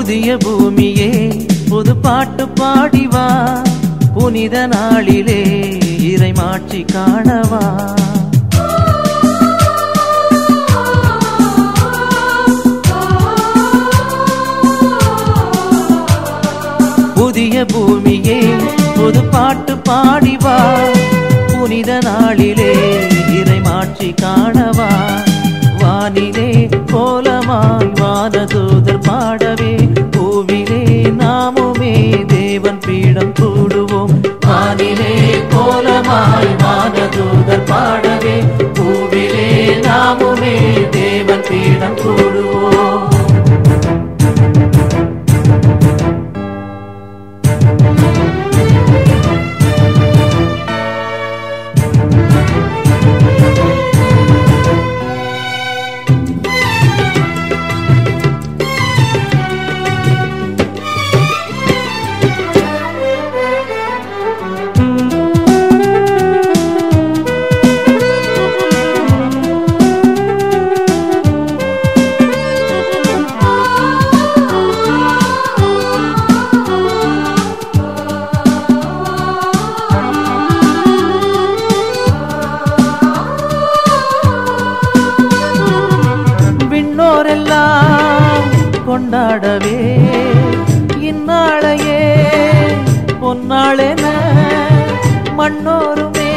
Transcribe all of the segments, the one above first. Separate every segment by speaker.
Speaker 1: புதிய பூமியே புது பாட்டு பாடிவா புனித நாளிலே இறை மாட்சி காணவா புதிய பூமியே புது பாட்டு பாடிவா புனித நாளிலே இறை மாட்சி காணவா வானிலே கோலமாய் வானதூதர் பாடவே பூவிலே நாமுமே தேவன் பீடம் கூடுவோம் வானிலே கோலமாய் வானதூதர் பாடவே பூவிலே நாமுமே தேவன் பீடம் கூடுவோம் விண்ணோரெல்லாம் கொண்டாடவே இந்நாளையே பொன்னாளென மண்ணோருமே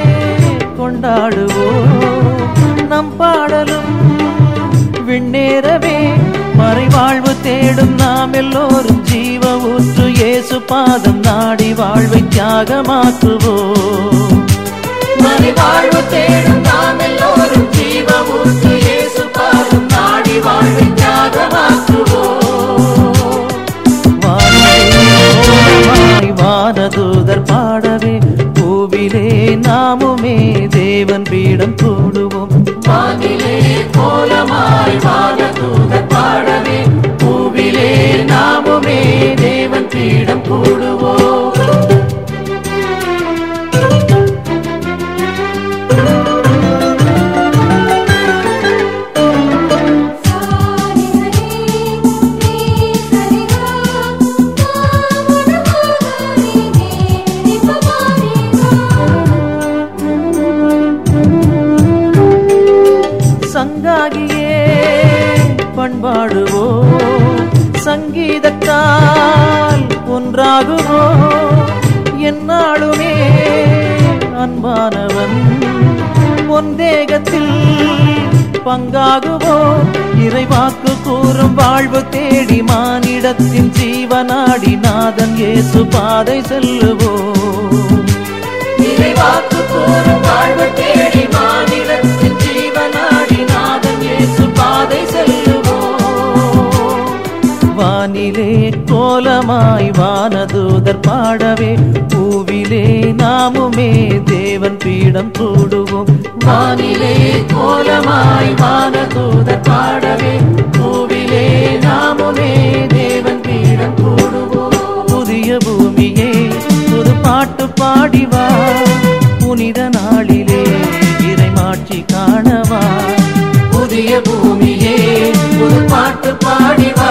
Speaker 1: கொண்டாடுவோம் நம் பாடலும் விண்ணேறவே மறைவாழ்வு தேடும் நாம் எல்லோரும் ஜீவ ஊற்று இயேசு பாதம் நாடி வாழ்வை தியாகமாக்குவோம் மறைவாழ்வு தேடும் நாம் எல்லோரும் ஜீவ ஊற்று இயேசு பாதம் நாடி வாழ்வை தியாகமாக்குவோம் வானமாய் வானதூதர் பாடவே பூவிலே நாமுமே தேவன் பீடம் கூடுவோம் வானிலே கோலமாய் வானதூதர் பாடவே பூவிலே நாமுமே தேவன் பீடம் கூடுவோம்
Speaker 2: சாரி சரி நீ சரிகா காமுனமாகரி நீ நிபமாரிகா
Speaker 1: சங்காகியே பண்பாடுவோம் சங்கீதத்தால் ஒன்றாகுவோம் என்னாலுமே அன்பானவன் பொந்தேகத்தில் பங்காகுவோம் இறைவாக்கு கூறும் வாழ்வு தேடி மானிடத்தின் ஜீவனாடி நாதன் இயேசு பாதை செல்லுவோம் இறைவாக்கு கூறும் வாழ்வு தேடி மாநிலத்தின் ஜீவனாடி நாதன் இயேசு பாதை செல்லுவோம் வானிலே கோலமாய் வானதூதர் பாடவே பூவிலே நாமுமே தேவன் பீடம் கூடுவோம் வானிலே கோலமாய் வானதூதர் பாடவே பூவிலே நாமுமே தேவன் பீடம் கூடுவோம் புதிய பூமியே புது பாட்டு பாடிவா புனித நாளிலே இறைமாட்சி காணவா புதிய பூமியே புது பாட்டு பாடிவா